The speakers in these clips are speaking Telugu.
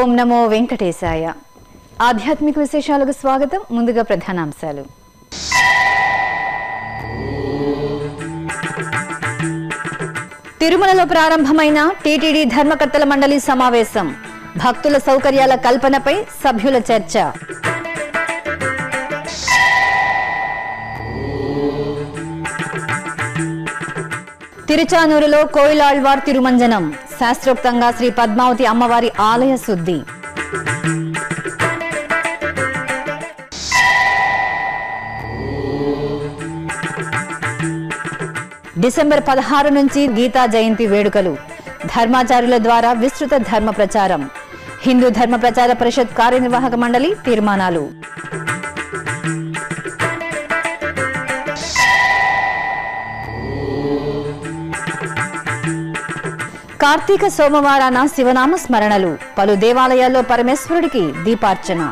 ఓం నమో వెంకటేశాయ ఆధ్యాత్మిక విశేషాలకు స్వాగతం ముందుగా ప్రధానాంశాలు తిరుమలలో ప్రారంభమైన టీటీడీ ధర్మకర్తల మండలి సమావేశం భక్తుల సౌకర్యాల కల్పనపై సభ్యుల చర్చ తిరుచానూరులో కోయిలాళ్వార్ తిరుమంజనం శాస్త్రోక్తంగా శ్రీ పద్మావతి అమ్మవారి ఆలయ శుద్ధి డిసెంబర్ పదహారు నుంచి గీతా జయంతి వేడుకలు ధర్మాచార్యుల ద్వారా విస్తృత ధర్మ ప్రచారం హిందూ ధర్మ ప్రచార పరిషత్ కార్యనిర్వాహక మండలి తీర్మానాలు కార్తీక సోమవారాన శివనామ స్మరణలు పలు దేవాలయాల్లో పరమేశ్వరుడికి దీపార్చన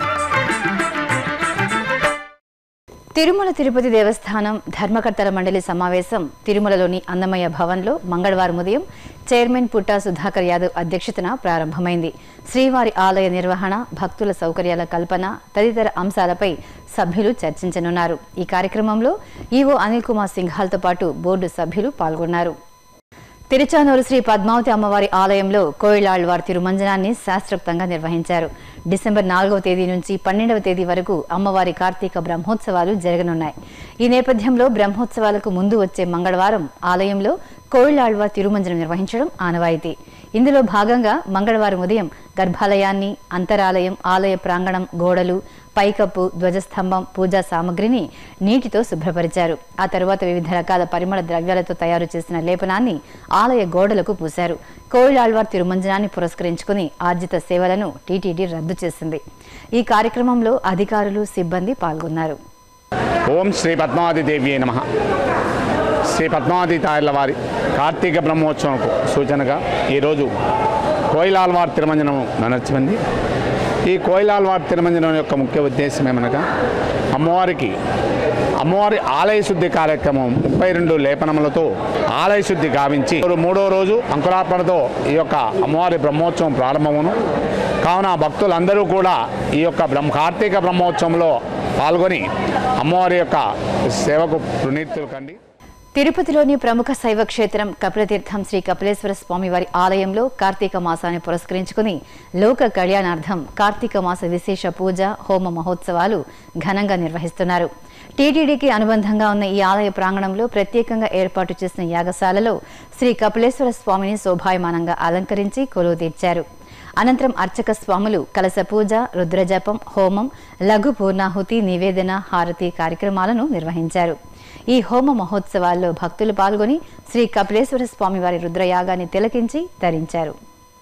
తిరుమల తిరుపతి దేవస్థానం ధర్మకర్తల మండలి సమావేశం తిరుమలలోని అన్నమయ్య భవన్లో మంగళవారం ఉదయం చైర్మన్ పుట్టా సుధాకర్ యాదవ్ అధ్యక్షతన ప్రారంభమైంది శ్రీవారి ఆలయ నిర్వహణ భక్తుల సౌకర్యాల కల్పన తదితర అంశాలపై సభ్యులు చర్చించనున్నారు ఈ కార్యక్రమంలో ఈవో అనిల్ కుమార్ సింఘాల్తో పాటు బోర్డు సభ్యులు పాల్గొన్నారు తిరుచానూరు శ్రీ పద్మావతి అమ్మవారి ఆలయంలో కోయిలాళ్వార్ తిరుమంజనాన్ని శాస్త్రోక్తంగా నిర్వహించారు డిసెంబర్ నాలుగవ తేదీ నుంచి పన్నెండవ తేదీ వరకు అమ్మవారి కార్తీక బ్రహ్మోత్సవాలు జరగనున్నాయి ఈ నేపథ్యంలో బ్రహ్మోత్సవాలకు ముందు వచ్చే మంగళవారం ఆలయంలో కోయిలాళ్వార్ తిరుమంజనం నిర్వహించడం ఆనవాయితీ ఇందులో భాగంగా మంగళవారం ఉదయం గర్భాలయాన్ని అంతరాలయం ఆలయ ప్రాంగణం గోడలు పైకప్పు ధ్వజస్తంభం పూజా సామగ్రిని నీటితో శుభ్రపరిచారు ఆ తరువాత వివిధ రకాల పరిమళ ద్రవ్యాలతో తయారు చేసిన లేపనాన్ని ఆలయ గోడలకు పూశారు కోయిలాళ్వార్ తిరుమంజనాన్ని పురస్కరించుకుని ఆర్జిత సేవలను టీటీడీ రద్దు చేసింది ఈ కార్యక్రమంలో అధికారులు సిబ్బంది పాల్గొన్నారు ఓం శ్రీ పద్మావతి దేవి నమ శ్రీ పద్మావతి తాయర్ల వారి కార్తీక బ్రహ్మోత్సవంకు సూచనగా ఈరోజు కోయిలాల్వార్ తిరుమంజనం నడచింది ఈ కోయిలాల్వార్ తిరుమంజనం యొక్క ముఖ్య ఉద్దేశం ఏమనగా అమ్మవారికి అమ్మవారి ఆలయ శుద్ధి కార్యక్రమం ముప్పై రెండు లేపనములతో ఆలయ శుద్ధి గావించి మూడో రోజు అంకురార్పణతో ఈ యొక్క అమ్మవారి బ్రహ్మోత్సవం ప్రారంభమును కావున భక్తులందరూ కూడా ఈ యొక్క బ్రహ్మ కార్తీక బ్రహ్మోత్సవంలో పాల్గొని అమ్మవారి యొక్క సేవకు పునీతులు కండి తిరుపతిలోని ప్రముఖ శైవ క్షేత్రం కపిలతీర్థం శ్రీ కపిలేశ్వర స్వామి వారి ఆలయంలో కార్తీక మాసాన్ని పురస్కరించుకుని లోక కళ్యాణార్థం కార్తీక మాస విశేష పూజ హోమ మహోత్సవాలు ఘనంగా నిర్వహిస్తున్నారు టీటీడీకి అనుబంధంగా ఉన్న ఈ ఆలయ ప్రాంగణంలో ప్రత్యేకంగా ఏర్పాటు చేసిన యాగశాలలో శ్రీ కపిలేశ్వర స్వామిని శోభాయమానంగా అలంకరించి కొలువు తీర్చారు అనంతరం అర్చక స్వాములు కలస పూజ రుద్రజపం హోమం లఘు పూర్ణాహుతి నివేదన హారతి కార్యక్రమాలను నిర్వహించారు ఈ హోమ మహోత్సవాల్లో భక్తులు పాల్గొని శ్రీ కపిలేశ్వర స్వామి వారి రుద్రయాగాన్ని తిలకించి ధరించారు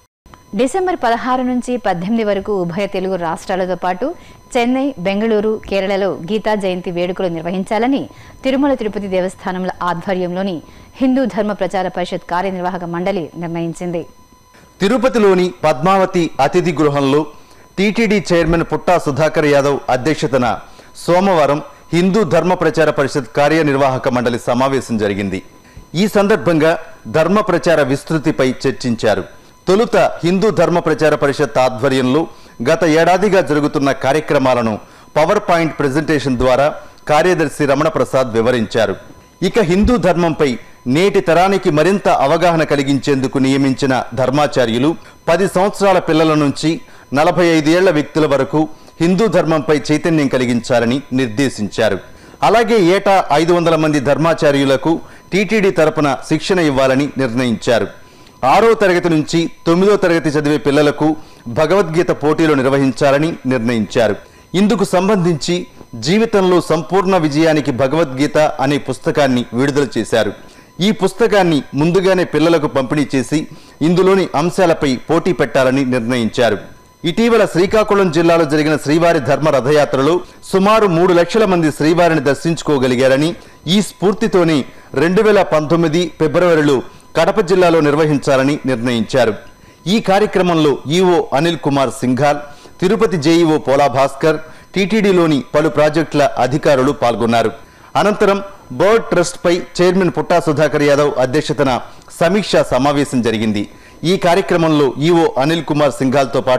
డిసెంబర్ పదహారు నుంచి పద్దెనిమిది వరకు ఉభయ తెలుగు రాష్ట్రాలతో పాటు చెన్నై బెంగళూరు కేరళలో గీతా జయంతి వేడుకలు నిర్వహించాలని తిరుమల తిరుపతి దేవస్థానంల ఆధ్వర్యంలోని హిందూ ధర్మ ప్రచార పరిషత్ కార్యనిర్వాహక మండలి నిర్ణయించింది తిరుపతిలోని పద్మావతి అతిథి గృహంలో టీటీడీ చైర్మన్ పుట్టా సుధాకర్ యాదవ్ అధ్యక్షతన సోమవారం హిందూ ధర్మ ప్రచార పరిషత్ కార్యనిర్వాహక మండలి సమావేశం జరిగింది ఈ సందర్భంగా ధర్మ ప్రచార విస్తృతిపై చర్చించారు తొలుత హిందూ ధర్మ ప్రచార పరిషత్ ఆధ్వర్యంలో గత ఏడాదిగా జరుగుతున్న కార్యక్రమాలను పవర్ పాయింట్ ప్రెజెంటేషన్ ద్వారా కార్యదర్శి రమణ ప్రసాద్ వివరించారు ఇక హిందూ ధర్మంపై నేటి తరానికి మరింత అవగాహన కలిగించేందుకు నియమించిన ధర్మాచార్యులు పది సంవత్సరాల పిల్లల నుంచి నలభై ఐదేళ్ల వ్యక్తుల వరకు హిందూ ధర్మంపై చైతన్యం కలిగించాలని నిర్దేశించారు అలాగే ఏటా ఐదు వందల మంది ధర్మాచార్యులకు టీటీడీ తరపున శిక్షణ ఇవ్వాలని నిర్ణయించారు ఆరో తరగతి నుంచి తొమ్మిదో తరగతి చదివే పిల్లలకు భగవద్గీత పోటీలు నిర్వహించాలని నిర్ణయించారు ఇందుకు సంబంధించి జీవితంలో సంపూర్ణ విజయానికి భగవద్గీత అనే పుస్తకాన్ని విడుదల చేశారు ఈ పుస్తకాన్ని ముందుగానే పిల్లలకు పంపిణీ చేసి ఇందులోని అంశాలపై పోటీ పెట్టాలని నిర్ణయించారు ఇటీవల శ్రీకాకుళం జిల్లాలో జరిగిన శ్రీవారి ధర్మ రథయాత్రలో సుమారు మూడు లక్షల మంది శ్రీవారిని దర్శించుకోగలిగారని ఈ స్ఫూర్తితోనే రెండు వేల పంతొమ్మిది ఫిబ్రవరిలో కడప జిల్లాలో నిర్వహించాలని నిర్ణయించారు ఈ కార్యక్రమంలో ఈవో అనిల్ కుమార్ సింఘాల్ తిరుపతి జేఈఓ పోలా భాస్కర్ టీటీడీలోని పలు ప్రాజెక్టుల అధికారులు పాల్గొన్నారు అనంతరం బర్డ్ ట్రస్ట్ పై చైర్మన్ పుట్టా సుధాకర్ యాదవ్ అధ్యక్షతన సమీక్షా సమావేశం జరిగింది ఈ కార్యక్రమంలో ఈవో అనిల్ కుమార్ సింఘాల్తో పాటు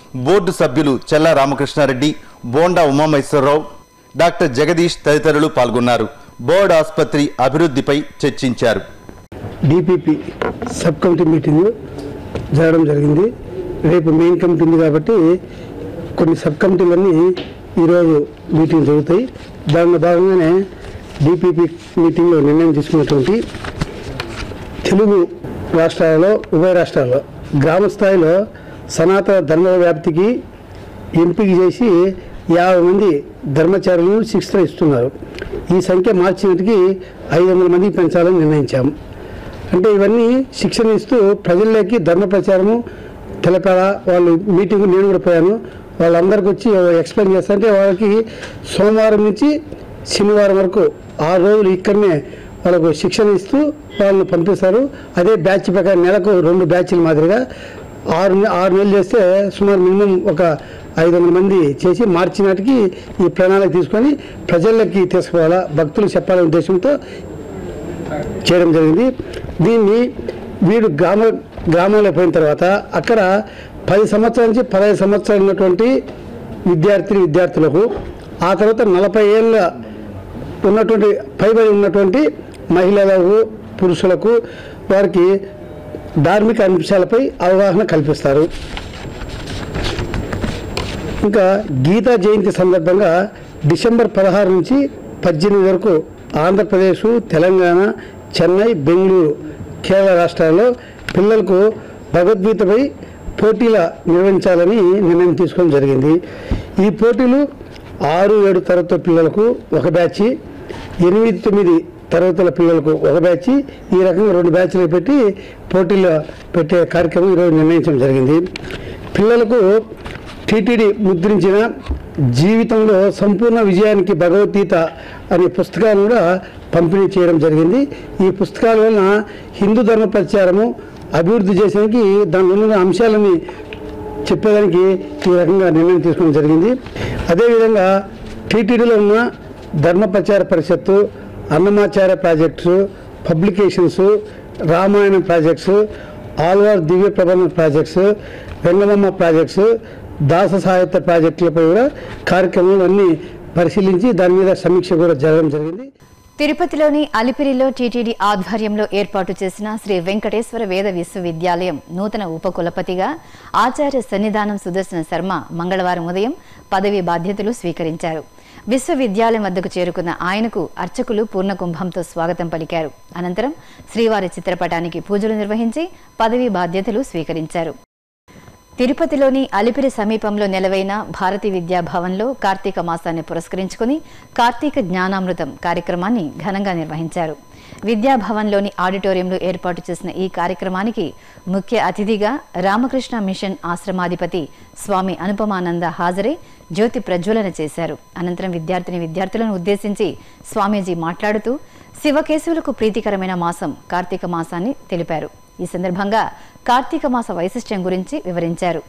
బోర్డు సభ్యులు చెల్ల రామకృష్ణారెడ్డి బోండా ఉమామహేశ్వరరావు డాక్టర్ జగదీష్ తదితరులు పాల్గొన్నారు బోర్డు ఆసుపత్రి అభివృద్ధిపై చర్చించారు డిపిపి సబ్ కమిటీ మీటింగ్ జరగడం జరిగింది రేపు మెయిన్ కమిటీ ఉంది కాబట్టి కొన్ని సబ్ కమిటీలన్నీ ఈరోజు మీటింగ్ జరుగుతాయి దానిలో భాగంగానే డిపిపి మీటింగ్లో నిర్ణయం తీసుకున్నటువంటి తెలుగు రాష్ట్రాలలో ఉభయ రాష్ట్రాల్లో గ్రామ స్థాయిలో సనాతన ధర్మ వ్యాప్తికి ఎంపిక చేసి యాభై మంది ధర్మచారులను శిక్షణ ఇస్తున్నారు ఈ సంఖ్య మార్చినటికి ఐదు వందల మందికి పెంచాలని నిర్ణయించాము అంటే ఇవన్నీ శిక్షణ ఇస్తూ ప్రజల్లోకి ధర్మ ప్రచారము తెలపాల వాళ్ళు మీటింగ్ నేను కూడా పోయాను వాళ్ళందరికీ వచ్చి ఎక్స్ప్లెయిన్ చేస్తారంటే వాళ్ళకి సోమవారం నుంచి శనివారం వరకు ఆరు రోజులు ఇక్కడనే వాళ్ళకు శిక్షణ ఇస్తూ వాళ్ళని పంపిస్తారు అదే బ్యాచ్ ప్రకారం నెలకు రెండు బ్యాచ్ల మాదిరిగా ఆరు నె- ఆరు నెలలు చేస్తే సుమారు మినిమం ఒక ఐదు వందల మంది చేసి మార్చి నాటికి ఈ ప్రణాళిక తీసుకొని ప్రజల్లోకి తీసుకుపోవాలా భక్తులు చెప్పాలనే ఉద్దేశంతో చేయడం జరిగింది దీన్ని వీడు గ్రామ గ్రామంలో పోయిన తర్వాత అక్కడ పది సంవత్సరాల నుంచి పదహైదు సంవత్సరాలు ఉన్నటువంటి విద్యార్థిని విద్యార్థులకు ఆ తర్వాత నలభై ఏళ్ళ ఉన్నటువంటి పైబడి ఉన్నటువంటి మహిళలకు పురుషులకు వారికి ధార్మిక అంశాలపై అవగాహన కల్పిస్తారు ఇంకా గీతా జయంతి సందర్భంగా డిసెంబర్ పదహారు నుంచి పద్దెనిమిది వరకు ఆంధ్రప్రదేశ్ తెలంగాణ చెన్నై బెంగళూరు కేరళ రాష్ట్రాల్లో పిల్లలకు భగవద్గీతపై పోటీల నిర్వహించాలని నిర్ణయం తీసుకోవడం జరిగింది ఈ పోటీలు ఆరు ఏడు తరగతి పిల్లలకు ఒక బ్యాచ్ ఎనిమిది తొమ్మిది తరగతుల పిల్లలకు ఒక బ్యాచ్ ఈ రకంగా రెండు బ్యాచ్లు పెట్టి పోటీలు పెట్టే కార్యక్రమం ఈరోజు నిర్ణయించడం జరిగింది పిల్లలకు టీటీడీ ముద్రించిన జీవితంలో సంపూర్ణ విజయానికి భగవద్గీత అనే పుస్తకాలను కూడా పంపిణీ చేయడం జరిగింది ఈ పుస్తకాల వలన హిందూ ధర్మ ప్రచారము అభివృద్ధి చేసేందుకు దానిలో ఉన్న అంశాలని చెప్పేదానికి ఈ రకంగా నిర్ణయం తీసుకోవడం జరిగింది అదేవిధంగా టీటీడీలో ఉన్న Dharma Prachara Parishad Annamacharya projects publications Ramayanam projects Alwar Divya Prabandha projects Vengamamba projects దాస సాహిత్య ప్రాజెక్టులపై కూడా కార్యక్రమాలు అన్నీ పరిశీలించి దాని మీద సమీక్ష కూడా జరగడం జరిగింది తిరుపతిలోని అలిపిరిలో టీటీడీ ఆధ్వర్యంలో ఏర్పాటు చేసిన శ్రీ వెంకటేశ్వర వేద విశ్వవిద్యాలయం నూతన ఉపకులపతిగా ఆచార్య సన్నిధానం సుదర్శన శర్మ మంగళవారం ఉదయం పదవి బాధ్యతలు స్వీకరించారు విశ్వవిద్యాలయం వద్దకు చేరుకున్న ఆయనకు అర్చకులు పూర్ణకుంభంతో స్వాగతం పలికారు అనంతరం శ్రీవారి చిత్రపటానికి పూజలు నిర్వహించి పదవి బాధ్యతలు స్వీకరించారు తిరుపతిలోని అలిపిరి సమీపంలో నెలవైన భారతి విద్యా భవన్లో కార్తీక మాసాన్ని పురస్కరించుకుని కార్తీక జ్ఞానామృతం కార్యక్రమాన్ని ఘనంగా నిర్వహించారు విద్యాభవన్లోని ఆడిటోరియంలో ఏర్పాటు చేసిన ఈ కార్యక్రమానికి ముఖ్య అతిథిగా రామకృష్ణ మిషన్ ఆశ్రమాధిపతి స్వామి అనుపమానంద హాజరై జ్యోతి ప్రజ్వలన చేశారు అనంతరం విద్యార్థిని విద్యార్థులను ఉద్దేశించి స్వామీజీ మాట్లాడుతూ శివకేశవులకు ప్రీతికరమైన మాసం కార్తీక మాసాన్ని తెలిపారు ఈ సందర్భంగా కార్తీక మాస వైశిష్ట్యం గురించి వివరించారు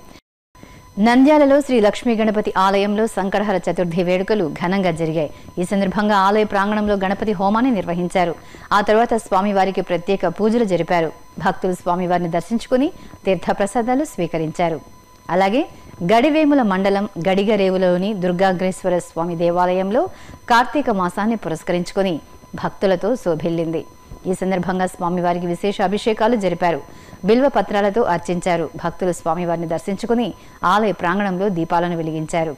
నంద్యాలలో శ్రీ లక్ష్మీ గణపతి ఆలయంలో సంకటహర చతుర్థి వేడుకలు ఘనంగా జరిగాయి ఈ సందర్భంగా ఆలయ ప్రాంగణంలో గణపతి హోమాన్ని నిర్వహించారు ఆ తర్వాత స్వామివారికి ప్రత్యేక పూజలు జరిపారు భక్తులు స్వామివారిని దర్శించుకుని తీర్థప్రసాదాలు స్వీకరించారు అలాగే గడివేముల మండలం గడిగరేవులోని దుర్గాగ్రేశ్వర స్వామి దేవాలయంలో కార్తీక మాసాన్ని పురస్కరించుకుని భక్తులతో శోభిల్లింది ఈ సందర్భంగా స్వామివారికి విశేష అభిషేకాలు జరిపారు బిల్వ పత్రాలతో అర్చించారు భక్తులు స్వామివారిని దర్శించుకుని ఆలయ ప్రాంగణంలో దీపాలను వెలిగించారు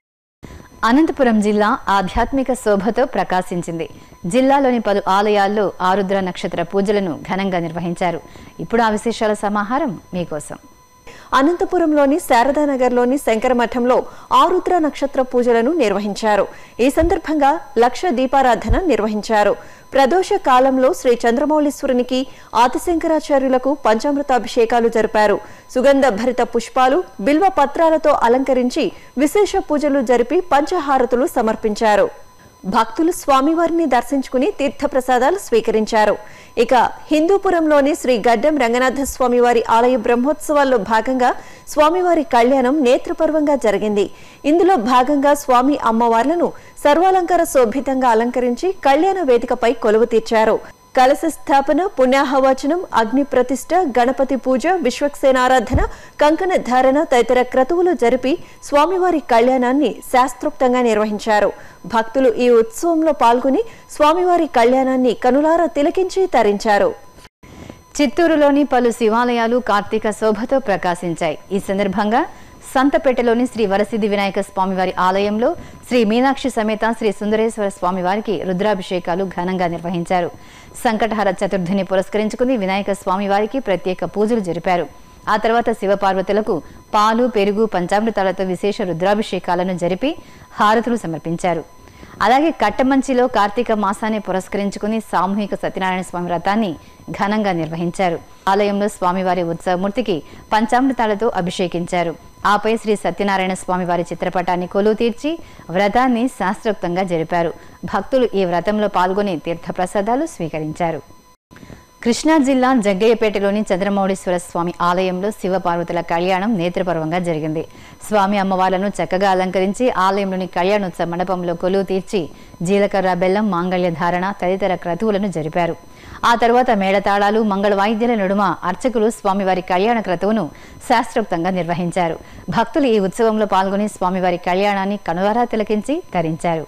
అనంతపురం జిల్లా ఆధ్యాత్మిక శోభతో ప్రకాశించింది జిల్లాలోని పలు ఆలయాల్లో ఆరుద్ర నక్షత్ర పూజలను ఘనంగా నిర్వహించారు ఇప్పుడు ఆ విశేషాల సమాహారం మీకోసం అనంతపురంలోని శారదానగర్లోని శంకరమఠంలో ఆరుద్ర నక్షత్ర పూజలను నిర్వహించారు ఈ సందర్భంగా లక్ష దీపారాధన నిర్వహించారు ప్రదోష కాలంలో శ్రీ చంద్రమౌళీశ్వరునికి ఆదిశంకరాచార్యులకు పంచామృతాభిషేకాలు జరిపారు సుగంధ భరిత పుష్పాలు బిల్వ పత్రాలతో అలంకరించి విశేష పూజలు జరిపి పంచహారతులు సమర్పించారు భక్తులు స్వామివారిని దర్శించుకుని తీర్థప్రసాదాలు స్వీకరించారు ఇక హిందూపురంలోని శ్రీ గడ్డం రంగనాథ స్వామివారి ఆలయ బ్రహ్మోత్సవాల్లో భాగంగా స్వామివారి కళ్యాణం నేత్రపర్వంగా జరిగింది ఇందులో భాగంగా స్వామి అమ్మవార్లను సర్వాలంకార శోభితంగా అలంకరించి కళ్యాణ వేదికపై కొలువు తీర్చారు కలశ స్థాపన పుణ్యాహవచనం అగ్ని ప్రతిష్ట గణపతి పూజ విశ్వక్సేనారాధన కంకణ ధారణ తదితర క్రతువులు జరిపి స్వామివారి కళ్యాణాన్ని శాస్త్రోక్తంగా నిర్వహించారు భక్తులు ఈ ఉత్సవంలో పాల్గొని స్వామివారి కళ్యాణాన్ని కనులారా తిలకించి తరించారు చిత్తూరులోని పలు శివాలయాలు కార్తీక శోభతో ప్రకాశించాయి ఈ సందర్భంగా సంతపేటలోని శ్రీ వరసిద్ధి వినాయక స్వామివారి ఆలయంలో శ్రీ మీనాక్షి సమేత శ్రీ సుందరేశ్వర స్వామివారికి రుద్రాభిషేకాలు ఘనంగా నిర్వహించారు సంకటహర చతుర్థిని పురస్కరించుకుని వినాయక స్వామివారికి ప్రత్యేక పూజలు జరిపారు ఆ తర్వాత శివపార్వతులకు పాలు పెరుగు పంచామృతాలతో విశేష రుద్రాభిషేకాలను జరిపి హారతులు సమర్పించారు అలాగే కట్టమంచిలో కార్తీక మాసాన్ని పురస్కరించుకుని సామూహిక సత్యనారాయణ స్వామి వ్రతాన్ని ఘనంగా నిర్వహించారు ఆలయంలో స్వామివారి ఉత్సవమూర్తికి పంచామృతాలతో అభిషేకించారు ఆపై శ్రీ సత్యనారాయణ స్వామి వారి చిత్రపటాన్ని కొలువు తీర్చి వ్రతాన్ని శాస్త్రోక్తంగా జరిపారు భక్తులు ఈ వ్రతంలో పాల్గొని తీర్థప్రసాదాలు స్వీకరించారు కృష్ణా జిల్లా జగ్గయ్యపేటలోని చంద్రమౌళీశ్వర స్వామి ఆలయంలో శివపార్వతుల కళ్యాణం నేత్రపర్వంగా జరిగింది స్వామి అమ్మవార్లను చక్కగా అలంకరించి ఆలయంలోని కళ్యాణోత్సవ మండపంలో కొలువు తీర్చి జీలకర్ర బెల్లం మాంగళ్య ధారణ తదితర క్రతువులను జరిపారు ఆ తర్వాత మేళతాళాలు మంగళ వాయిద్యాల నడుమ అర్చకులు స్వామివారి కళ్యాణ క్రతువును శాస్త్రోక్తంగా నిర్వహించారు భక్తులు ఈ ఉత్సవంలో పాల్గొని స్వామివారి కళ్యాణాన్ని కనువారా తిలకించి తరించారు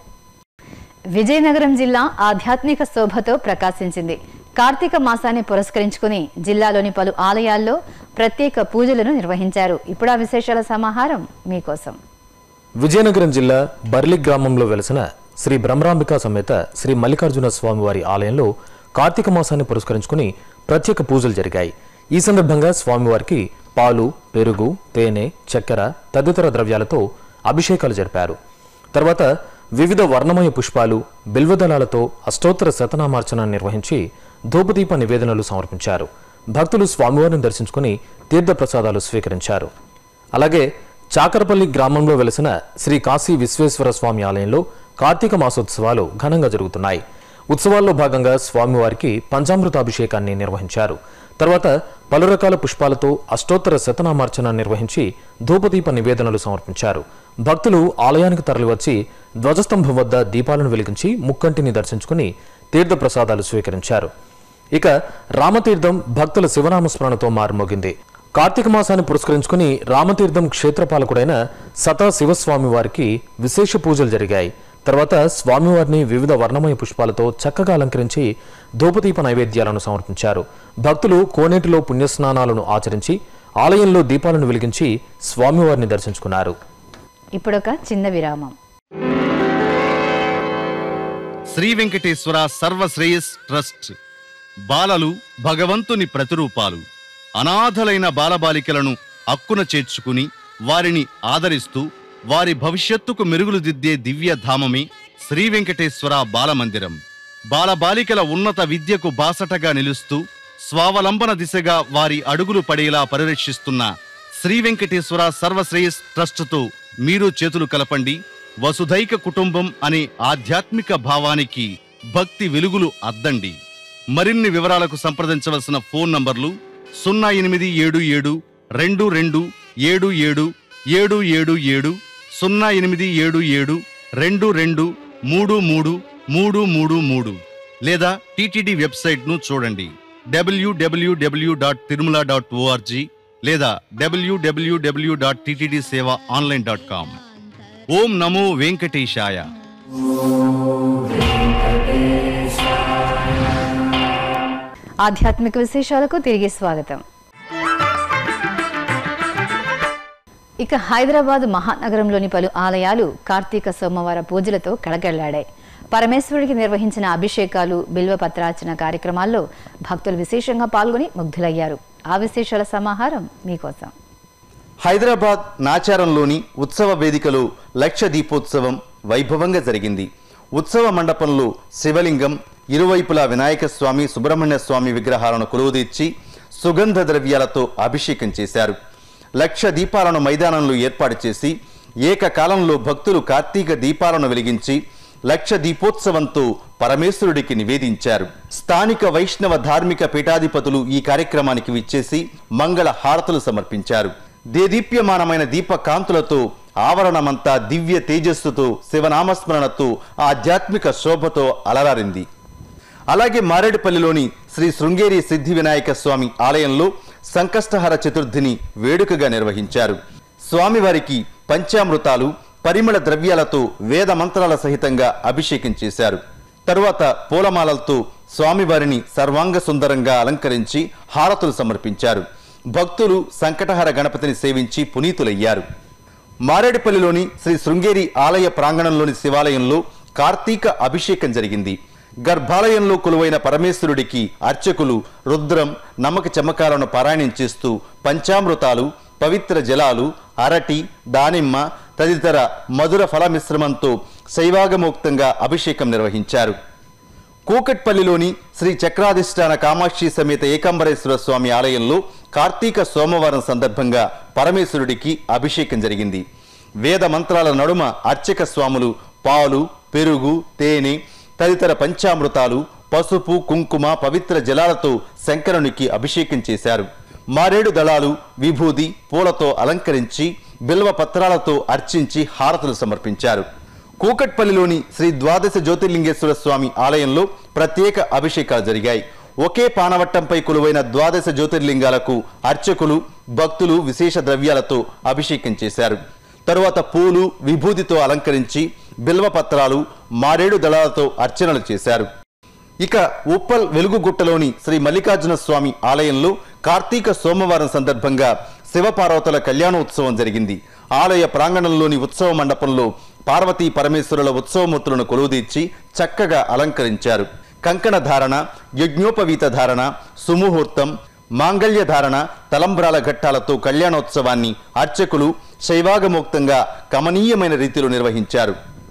విజయనగరం జిల్లా ఆధ్యాత్మిక శోభతో ప్రకాశించింది కార్తీక మాసాన్ని పురస్కరించుకుని జిల్లాలోని పలు ఆలయాల్లో ప్రత్యేక పూజలను నిర్వహించారు ఇప్పుడు ఆ విశేషాల సమాహారం మీకోసం విజయనగరం జిల్లా బర్లి గ్రామంలో వెలసిన శ్రీ బ్రహ్మరాంబిక సమేత శ్రీ మల్లికార్జున స్వామివారి ఆలయంలో కార్తీక మాసాన్ని పురస్కరించుకుని ప్రత్యేక పూజలు జరిగాయి ఈ సందర్భంగా స్వామివారికి పాలు పెరుగు తేనె చక్కెర తదితర ద్రవ్యాలతో అభిషేకాలు జరిపారు తర్వాత వివిధ వర్ణమయ పుష్పాలు బిల్వదళాలతో అష్టోత్తర శతనామార్చన నిర్వహించి ధూపదీప నివేదనలు సమర్పించారు భక్తులు స్వామివారిని దర్శించుకుని తీర్థప్రసాదాలు స్వీకరించారు అలాగే చాకరపల్లి గ్రామంలో వెలసిన శ్రీ కాశీ విశ్వేశ్వర స్వామి ఆలయంలో కార్తీక మాసోత్సవాలు ఘనంగా జరుగుతున్నాయి ఉత్సవాల్లో భాగంగా స్వామివారికి పంచామృతాభిషేకాన్ని నిర్వహించారు తర్వాత పలు రకాల పుష్పాలతో అష్టోత్తర శతనామార్చన నిర్వహించి ధూపదీప నివేదనలు సమర్పించారు భక్తులు ఆలయానికి తరలివచ్చి ధ్వజస్తంభం వద్ద దీపాలను వెలిగించి ముక్కంటిని దర్శించుకుని తీర్థప్రసాదాలు స్వీకరించారు ఇక రామతీర్థం భక్తుల శివనామస్మరణతో మారుమోగింది కార్తీక మాసాన్ని పురస్కరించుకుని రామతీర్థం క్షేత్రపాలకుడైన సతా శివస్వామి వారికి విశేష పూజలు జరిగాయి తర్వాత స్వామివారిని వివిధ వర్ణమయ పుష్పాలతో చక్కగా అలంకరించి ధూపదీప నైవేద్యాలను సమర్పించారు భక్తులు కోనేటిలో పుణ్యస్నానాలను ఆచరించి ఆలయంలో దీపాలను వెలిగించి స్వామివారిని దర్శించుకున్నారు ఇప్పుడొక చిన్న విరామం శ్రీ వెంకటేశ్వర సర్వశ్రేయస్ ట్రస్ట్ బాలలు భగవంతుని ప్రతిరూపాలు అనాథలైన బాలబాలికలను అక్కున చేర్చుకుని వారిని ఆదరిస్తూ వారి భవిష్యత్తుకు మెరుగులు దిద్దే దివ్య ధామమే శ్రీ వెంకటేశ్వర బాలమందిరం బాలబాలికల ఉన్నత విద్యకు బాసటగా నిలుస్తూ స్వావలంబన దిశగా వారి అడుగులు పడేలా పరిరక్షిస్తున్న శ్రీ వెంకటేశ్వర సర్వశ్రేయస్ ట్రస్టుతో మీరు చేతులు కలపండి వసుధైక కుటుంబం అనే ఆధ్యాత్మిక భావానికి భక్తి వెలుగులు అద్దండి మరిన్ని వివరాలకు సంప్రదించవలసిన ఫోన్ నంబర్లు సున్నా ఎనిమిది ఏడు ఏడు రెండు రెండు ఏడు ఏడు ఏడు ఏడు ఏడు సున్నా ఎనిమిది ఏడు ఏడు రెండు రెండు మూడు మూడు మూడు మూడు మూడు లేదా టిటిడి వెబ్సైట్ను చూడండి WWW dot Tirumala dot ORG లేదా WWW dot TTD Seva online dot com ఓం నమో వెంకటేశాయ ఆధ్యాత్మిక విశేషాలకు తిరిగి స్వాగతం ఇక హైదరాబాద్ మహానగరంలోని పలు ఆలయాలు కార్తీక సోమవార పూజలతో కళకళ్లాడాయి పరమేశ్వరుడికి నిర్వహించిన అభిషేకాలు బిల్వ పత్రార్చన కార్యక్రమాల్లో భక్తులు విశేషంగా పాల్గొని ముగ్ధులయ్యారు ఆ విశేషాల సమాహారం మీకోసం హైదరాబాద్ నాచారంలోని ఉత్సవ వేదికలో లక్ష దీపోత్సవం వైభవంగా జరిగింది ఉత్సవ మండపంలో శివలింగం ఇరువైపులా వినాయక స్వామి సుబ్రహ్మణ్య స్వామి విగ్రహాలను కొలువుదీర్చి సుగంధ ద్రవ్యాలతో అభిషేకం చేశారు లక్ష దీపాలను మైదానంలో ఏర్పాటు చేసి ఏకకాలంలో భక్తులు కార్తీక దీపాలను వెలిగించి లక్ష దీపోత్సవంతో పరమేశ్వరుడికి నివేదించారు స్థానిక వైష్ణవ ధార్మిక పీఠాధిపతులు ఈ కార్యక్రమానికి విచ్చేసి మంగళ హారతులు సమర్పించారు దేదీప్యమానమైన దీప కాంతులతో ఆవరణమంతా దివ్య తేజస్సుతో శివనామస్మరణతో ఆధ్యాత్మిక శోభతో అలరారింది అలాగే మారేడుపల్లిలోని శ్రీ శృంగేరి సిద్ధి వినాయక స్వామి ఆలయంలో సంకష్టహర చతుర్థిని వేడుకగా నిర్వహించారు స్వామివారికి పంచామృతాలు పరిమళ ద్రవ్యాలతో వేద మంత్రాల సహితంగా అభిషేకం చేశారు తరువాత పూలమాలలతో స్వామివారిని సర్వాంగ సుందరంగా అలంకరించి హారతులు సమర్పించారు భక్తులు సంకటహర గణపతిని సేవించి పునీతులయ్యారు మారేడుపల్లిలోని శ్రీ శృంగేరి ఆలయ ప్రాంగణంలోని శివాలయంలో కార్తీక అభిషేకం జరిగింది గర్భాలయంలో కొలువైన పరమేశ్వరుడికి అర్చకులు రుద్రం నమ్మక చమకాలను పారాయణం చేస్తూ పంచామృతాలు పవిత్ర జలాలు అరటి దానిమ్మ తదితర మధుర ఫల మిశ్రమంతో శైవాగమోక్తంగా అభిషేకం నిర్వహించారు కూకట్పల్లిలోని శ్రీ చక్రాధిష్టాన కామాక్షి సమేత ఏకాంబరేశ్వర స్వామి ఆలయంలో కార్తీక సోమవారం సందర్భంగా పరమేశ్వరుడికి అభిషేకం జరిగింది వేద మంత్రాల నడుమ అర్చక స్వాములు పాలు పెరుగు తేనె తదితర పంచామృతాలు పసుపు కుంకుమ పవిత్ర జలాలతో శంకరునికి అభిషేకం చేశారు మారేడు దళాలు విభూది పూలతో అలంకరించి బిల్వ పత్రాలతో అర్చించి హారతులు సమర్పించారు కూకట్పల్లిలోని శ్రీ ద్వాదశ జ్యోతిర్లింగేశ్వర స్వామి ఆలయంలో ప్రత్యేక అభిషేకాలు జరిగాయి ఒకే పానవట్టంపై కొలువైన ద్వాదశ జ్యోతిర్లింగాలకు అర్చకులు భక్తులు విశేష ద్రవ్యాలతో అభిషేకం చేశారు తరువాత పూలు విభూతితో అలంకరించి బిల్వ పత్రాలు మారేడు దళాలతో అర్చనలు చేశారు ఇక ఉప్పల్ వెలుగుగుట్టలోని శ్రీ మల్లికార్జున స్వామి ఆలయంలో కార్తీక సోమవారం సందర్భంగా శివపార్వతుల కళ్యాణోత్సవం జరిగింది ఆలయ ప్రాంగణంలోని ఉత్సవ మండపంలో పార్వతీ పరమేశ్వరుల ఉత్సవమూర్తులను కొలువుదీర్చి చక్కగా అలంకరించారు కంకణ ధారణ యజ్ఞోపవీత ధారణ సుముహూర్తం మాంగళ్య ధారణ తలంబ్రాల ఘట్టాలతో కళ్యాణోత్సవాన్ని అర్చకులు శైవాగమోక్తంగా కమనీయమైన రీతిలో నిర్వహించారు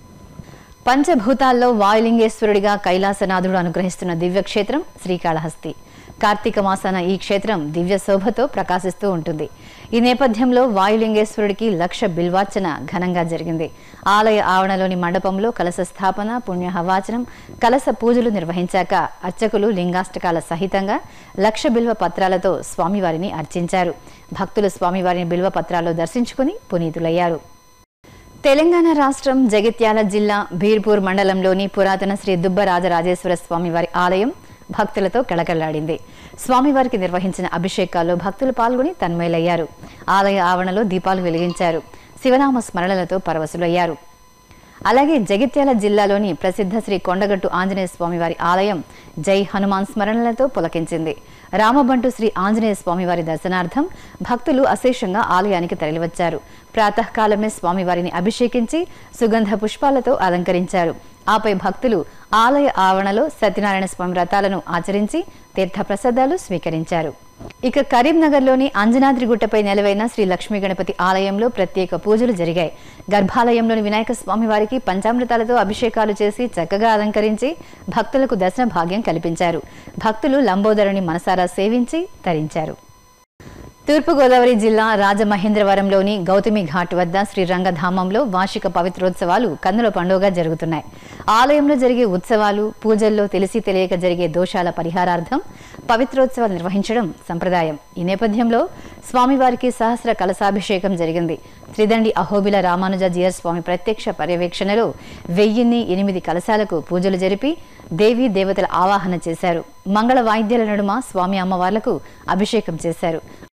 పంచభూతాల్లో వాయులింగేశ్వరుడిగా కైలాసనాథుడు అనుగ్రహిస్తున్న దివ్యక్షేత్రం శ్రీకాళహస్తి కార్తీక మాసాన ఈ క్షేత్రం దివ్య శోభతో ప్రకాశిస్తూ ఉంటుంది ఈ నేపథ్యంలో వాయులింగేశ్వరుడికి లక్ష బిల్వార్చన ఘనంగా జరిగింది ఆలయ ఆవరణలోని మండపంలో కలశ స్థాపన పుణ్యహవాచనం కలశ పూజలు నిర్వహించాక అర్చకులు లింగాష్టకాల సహితంగా లక్ష బిల్వ పత్రాలతో స్వామివారిని అర్చించారు భక్తులు స్వామివారిని బిల్వ పత్రాల్లో దర్శించుకుని పునీతులయ్యారు తెలంగాణ రాష్ట్రం జగిత్యాల జిల్లా బీర్పూర్ మండలంలోని పురాతన శ్రీ దుబ్బరాజరాజేశ్వర స్వామివారి ఆలయం భక్తులతో కళకళలాడింది స్వామివారికి నిర్వహించిన అభిషేకాల్లో భక్తులు పాల్గొని తన్మయులయ్యారు ఆలయ ఆవరణలో దీపాలు వెలిగించారు శివనామ స్మరణలతో పరవశులయ్యారు అలాగే జగిత్యాల జిల్లాలోని ప్రసిద్ధ శ్రీ కొండగట్టు ఆంజనేయ స్వామివారి ఆలయం జై హనుమాన్ స్మరణలతో పులకించింది రామబంటు శ్రీ ఆంజనేయ స్వామివారి దర్శనార్థం భక్తులు అశేషంగా ఆలయానికి తరలివచ్చారు ప్రాతకాలమే స్వామివారిని అభిషేకించి సుగంధ పుష్పాలతో అలంకరించారు ఆపై భక్తులు ఆలయ ఆవరణలో సత్యనారాయణ స్వామి వ్రతాలను ఆచరించి తీర్థప్రసాదాలు స్వీకరించారు ఇక కరీంనగర్లోని అంజనాద్రి గుట్టపై నెలవైన శ్రీ లక్ష్మీ గణపతి ఆలయంలో ప్రత్యేక పూజలు జరిగాయి గర్భాలయంలోని వినాయక స్వామి వారికి పంచామృతాలతో అభిషేకాలు చేసి చక్కగా అలంకరించి భక్తులకు దర్శన భాగ్యం కల్పించారు భక్తులు లంబోదరుని మనసారా సేవించి తరించారు తూర్పుగోదావరి జిల్లా రాజమహేంద్రవరంలోని గౌతమి ఘాట్ వద్ద శ్రీరంగధామంలో వార్షిక పవిత్రోత్సవాలు కన్నుల పండుగగా జరుగుతున్నాయి ఆలయంలో జరిగే ఉత్సవాలు పూజల్లో తెలిసి తెలియక జరిగే దోషాల పరిహారార్థం పవిత్రోత్సవాలు నిర్వహించడం సంప్రదాయం ఈ నేపథ్యంలో స్వామివారికి సహస్ర కలశాభిషేకం జరిగింది త్రిదండి అహోబిల రామానుజ జీయర్ స్వామి ప్రత్యక్ష పర్యవేక్షణలో వెయ్యిన్ని ఎనిమిది కలశాలకు పూజలు జరిపి దేవీ దేవతల ఆవాహన చేశారు మంగళ వాయిద్యాల నడుమ స్వామి అమ్మవార్లకు అభిషేకం చేశారు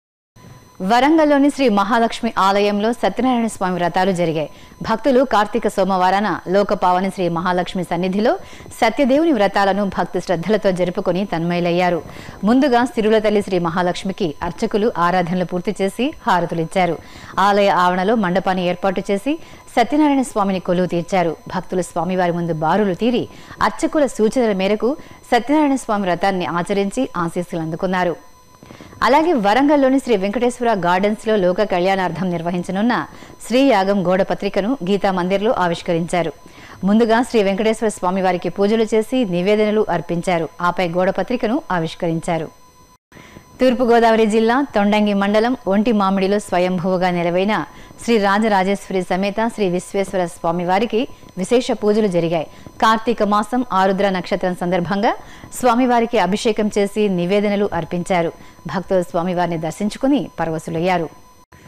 వరంగల్లోని శ్రీ మహాలక్ష్మి ఆలయంలో సత్యనారాయణ స్వామి వ్రతాలు జరిగాయి భక్తులు కార్తీక సోమవారాన లోకపావని శ్రీ మహాలక్ష్మి సన్నిధిలో సత్యదేవుని వ్రతాలను భక్తి శ్రద్ధలతో జరుపుకొని తన్మయులయ్యారు ముందుగా సిరుల తల్లి శ్రీ మహాలక్ష్మికి అర్చకులు ఆరాధనలు పూర్తి చేసి హారతులిచ్చారు ఆలయ ఆవరణలో మండపాన్ని ఏర్పాటు చేసి సత్యనారాయణ స్వామిని కొలువు తీర్చారు భక్తులు స్వామివారి ముందు బారులు తీరి అర్చకుల సూచనల మేరకు సత్యనారాయణ స్వామి వ్రతాన్ని ఆచరించి ఆశీస్సులు అందుకున్నారు అలాగే వరంగల్లోని శ్రీ వెంకటేశ్వర గార్డెన్స్ లో లోక కళ్యాణార్థం నిర్వహించనున్న శ్రీ యాగం గోడ పత్రికను గీతా మందిర్లో ఆవిష్కరించారు ముందుగా శ్రీ వెంకటేశ్వర స్వామి వారికి పూజలు చేసి నివేదనలు అర్పించారు ఆపై గోడ పత్రికను ఆవిష్కరించారు తూర్పుగోదావరి జిల్లా తొండంగి మండలం ఒంటి మామిడిలో స్వయంభువుగా నెలవైన శ్రీ రాజరాజేశ్వరి సమేత శ్రీ విశ్వేశ్వర స్వామి వారికి విశేష పూజలు జరిగాయి కార్తీక మాసం ఆరుద్ర నక్షత్రం సందర్భంగా స్వామివారికి అభిషేకం చేసి నివేదనలు అర్పించారు భక్తులు స్వామివారిని దర్శించుకుని పరవశులయ్యారు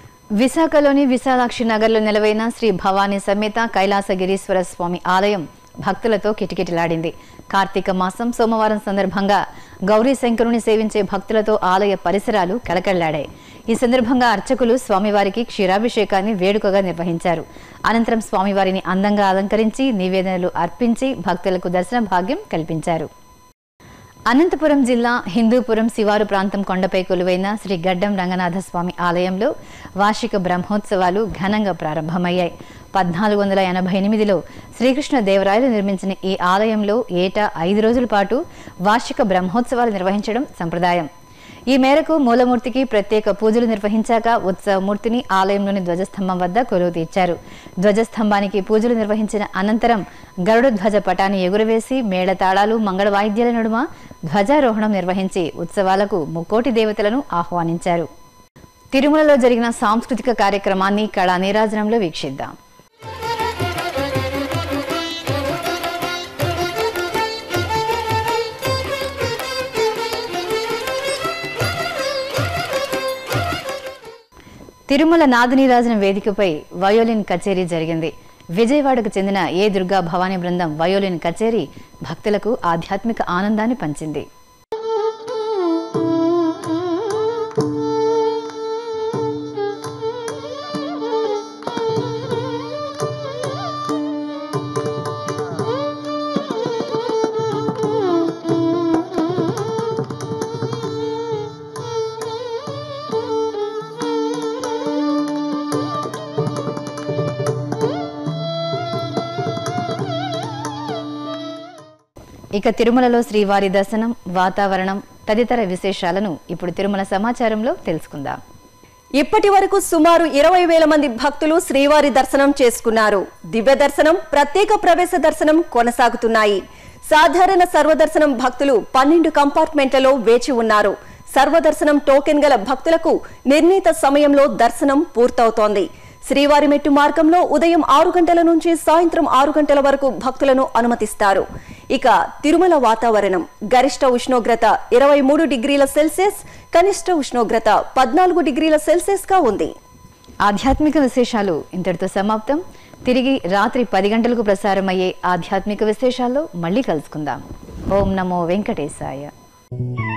విశాఖలోని విశాలాక్షి నగర్లో నెలవైన శ్రీ భవానీ సమేత కైలాసగిరీశ్వర స్వామి ఆలయం భక్తులతో కిటకిటలాడింది కార్తీక మాసం సోమవారం సందర్భంగా గౌరీ శంకరుని సేవించే భక్తులతో ఆలయ పరిసరాలు కలకళ్లాడాయి ఈ సందర్భంగా అర్చకులు స్వామివారికి క్షీరాభిషేకాన్ని వేడుకగా నిర్వహించారు అనంతరం స్వామివారిని అందంగా అలంకరించి నివేదనలు అర్పించి భక్తులకు దర్శన భాగ్యం కల్పించారు అనంతపురం జిల్లా హిందూపురం శివారు ప్రాంతం కొండపై కొలువైన శ్రీ గడ్డం రంగనాథ స్వామి ఆలయంలో వార్షిక బ్రహ్మోత్సవాలు ఘనంగా ప్రారంభమయ్యాయి పద్నాలుగు వందల ఎనభై ఎనిమిదిలో శ్రీకృష్ణ దేవరాయలు నిర్మించిన ఈ ఆలయంలో ఏటా ఐదు రోజుల పాటు వార్షిక బ్రహ్మోత్సవాలు నిర్వహించడం సంప్రదాయం ఈ మేరకు మూలమూర్తికి ప్రత్యేక పూజలు నిర్వహించాక ఉత్సవమూర్తిని ఆలయంలోని ధ్వజస్తంభం వద్ద కొలువు తీర్చారు ధ్వజస్తంభానికి పూజలు నిర్వహించిన అనంతరం గరుడ ధ్వజ పటాన్ని ఎగురవేసి మేళతాళాలు మంగళ వాయిద్యాల నడుమ ధ్వజారోహణం నిర్వహించి ఉత్సవాలకు ముక్కోటి దేవతలను ఆహ్వానించారు తిరుమలలో జరిగిన సాంస్కృతిక కార్యక్రమాన్ని కళా నీరాజనంలో వీక్షిద్దాం తిరుమల నాదనీరాజన వేదికపై వయోలిన్ కచేరీ జరిగింది విజయవాడకు చెందిన ఏ దుర్గా భవానీ బృందం వయోలిన్ కచేరీ భక్తులకు ఆధ్యాత్మిక ఆనందాన్ని పంచింది ఇక తిరుమలలో శ్రీవారి దర్శనం వాతావరణం తదితర విశేషాలను ఇప్పుడు తిరుమల సమాచారంలో తెలుసుకుందాం ఇప్పటి వరకు సుమారు ఇరవై వేల మంది భక్తులు శ్రీవారి దర్శనం చేసుకున్నారు దివ్య దర్శనం ప్రత్యేక ప్రవేశ దర్శనం కొనసాగుతున్నాయి సాధారణ సర్వదర్శనం భక్తులు పన్నెండు కంపార్ట్మెంట్లలో వేచి ఉన్నారు సర్వదర్శనం టోకెన్ గల భక్తులకు నిర్ణీత సమయంలో దర్శనం పూర్తవుతోంది శ్రీవారి మెట్టు మార్గంలో ఉదయం ఆరు గంటల నుంచి సాయంత్రం ఆరు గంటల వరకు భక్తులను అనుమతిస్తారు ఇక తిరుమల వాతావరణం గరిష్ట ఉష్ణోగ్రత ఇరవై మూడు డిగ్రీల సెల్సియస్ కనిష్ట ఉష్ణోగ్రత పద్నాలుగు డిగ్రీల సెల్సియస్ గా ఉంది ఆధ్యాత్మిక విశేషాలు ఇంతటితో సమాప్తం తిరిగి రాత్రి పది గంటలకు ప్రసారమయ్యే ఆధ్యాత్మిక విశేషాల్లో మళ్ళీ కలుసుకుందాం ఓం నమో వెంకటేశాయ